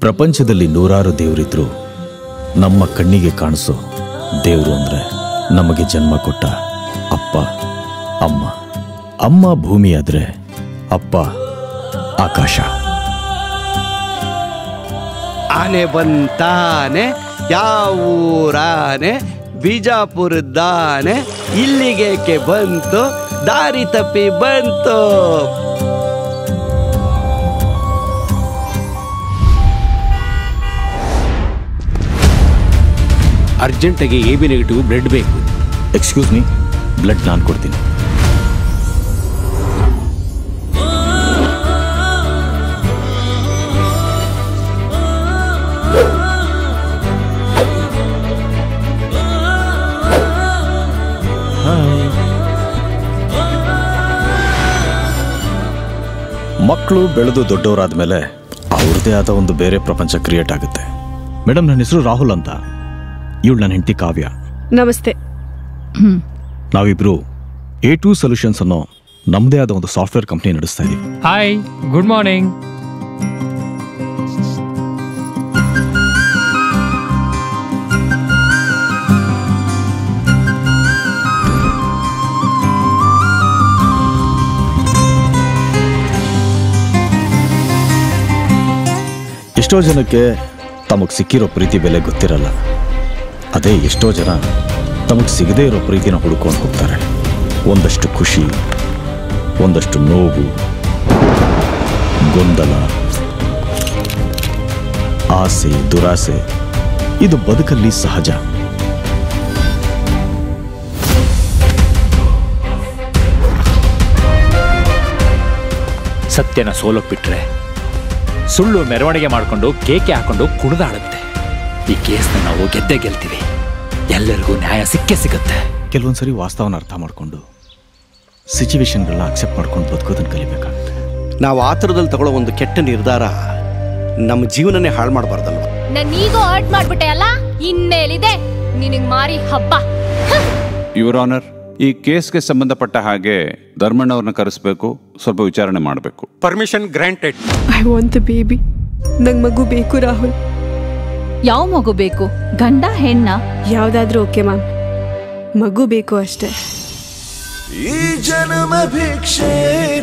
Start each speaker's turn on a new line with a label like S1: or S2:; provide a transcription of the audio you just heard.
S1: ಪ್ರಪಂಚದಲ್ಲಿ ನೂರಾರು ದೇವರಿದ್ರು ನಮ್ಮ ಕಣ್ಣಿಗೆ ಕಾಣಿಸೋ ದೇವರು ಅಂದ್ರೆ ನಮಗೆ ಜನ್ಮ ಕೊಟ್ಟ ಅಪ್ಪ ಅಮ್ಮ ಅಮ್ಮ ಭೂಮಿ ಆದ್ರೆ ಅಪ್ಪ ಆಕಾಶ
S2: ಆನೆ ಬಂತಾನೆ ಯಾವೂರಾನೆ ಬಿಜಾಪುರದಾನೆ ಇಲ್ಲಿಗೇಕೆ ಬಂತು ದಾರಿ ತಪ್ಪಿ ಬಂತು
S3: ಅರ್ಜೆಂಟಾಗಿ ಎ ಬಿ ನೆಗೆಟಿವ್ ಬ್ಲಡ್ ಬೇಕು
S1: ಎಕ್ಸ್ಕ್ಯೂಸ್ ಮೀ ಬ್ಲಡ್ ನಾನು ಕೊಡ್ತೀನಿ ಮಕ್ಕಳು ಬೆಳೆದು ದೊಡ್ಡವರಾದ ಮೇಲೆ ಅವ್ರದ್ದೇ ಆದ ಒಂದು ಬೇರೆ ಪ್ರಪಂಚ ಕ್ರಿಯೇಟ್ ಆಗುತ್ತೆ ಮೇಡಮ್ ನನ್ನ ಹೆಸರು ರಾಹುಲ್ ಅಂತ ಇವಳು ನನ್ನ ಹೆಂಡತಿ ಕಾವ್ಯ
S4: ನಮಸ್ತೆ
S1: ನಾವಿಬ್ರು ಎ ಟೂ ಸೊಲ್ಯೂಷನ್ಸ್ ಅನ್ನೋ ನಮ್ಮದೇ ಆದ ಒಂದು ಸಾಫ್ಟ್ವೇರ್ ಕಂಪ್ನಿ ನಡೆಸ್ತಾ ಇದೀವಿ
S5: ಹಾಯ್ ಗುಡ್ ಮಾರ್ನಿಂಗ್
S1: ಎಷ್ಟೋ ಜನಕ್ಕೆ ತಮಗೆ ಸಿಕ್ಕಿರೋ ಪ್ರೀತಿ ಬೆಲೆ ಗೊತ್ತಿರಲ್ಲ ಅದೇ ಎಷ್ಟೋ ಜನ ತಮಗೆ ಸಿಗದೇ ಇರೋ ಪ್ರೀತಿನ ಹುಡ್ಕೊಂಡು ಹೋಗ್ತಾರೆ ಒಂದಷ್ಟು ಖುಷಿ ಒಂದಷ್ಟು ನೋವು ಗೊಂದಲ ಆಸೆ ದುರಾಸೆ ಇದು ಬದುಕಲ್ಲಿ ಸಹಜ
S6: ಸತ್ಯನ ಸೋಲೋಗ್ಬಿಟ್ರೆ ಸುಳ್ಳು ಮೆರವಣಿಗೆ ಮಾಡಿಕೊಂಡು ಕೇಕೆ ಹಾಕೊಂಡು ಕುಣಿದಾಡುತ್ತೆ ಈ ಕೇಸ್ನ ನಾವು ಗೆದ್ದೇ ಗೆಲ್ತೀವಿ ಎಲ್ಲರಿಗೂ ನ್ಯಾಯ ಸಿಕ್ಕೇ ಸಿಗುತ್ತೆ
S1: ಕೆಲವೊಂದ್ಸರಿ ವಾಸ್ತವನ ಅರ್ಥ ಮಾಡಿಕೊಂಡು ಸಿಚುವೇಶನ್ಗಳನ್ನ ಅಕ್ಸೆಪ್ಟ್ ಮಾಡ್ಕೊಂಡು ಬದುಕೋದನ್ನು ಕಲಿಬೇಕಾಗುತ್ತೆ
S2: ನಾವು ಆತುರದಲ್ಲಿ ತಗೊಳ್ಳೋ ಒಂದು ಕೆಟ್ಟ ನಿರ್ಧಾರ ನಮ್ಮ ಜೀವನನೇ ಹಾಳು ಮಾಡಬಾರ್ದಲ್ವ
S7: ನನ್ ಈಗೋ ಹರ್ಟ್ ಮಾಡ್ಬಿಟ್ಟೆ ಅಲ್ಲ ಇನ್ನೇಲಿದೆ ನಿನಗ್ ಮಾರಿ ಹಬ್ಬ
S8: ಯುವರ್ ಆನರ್ ಈ ಕೇಸ್ಗೆ ಸಂಬಂಧಪಟ್ಟ ಹಾಗೆ ಧರ್ಮಣ್ಣವ್ರನ್ನ ಕರೆಸ್ಬೇಕು ಸ್ವಲ್ಪ ವಿಚಾರಣೆ ಮಾಡಬೇಕು
S3: permission granted
S4: I want the baby ನಂಗೆ ಮಗು ಬೇಕು ರಾಹುಲ್
S9: ಯಾವ ಮಗು ಬೇಕು ಗಂಡ ಹೆಣ್ಣ
S4: ಯಾವ್ದಾದ್ರೂ ಓಕೆ ಮ್ಯಾಮ್ ಮಗು ಬೇಕು ಅಷ್ಟೇ
S10: ಈ ಜನ್ಮ ಭಿಕ್ಷೆ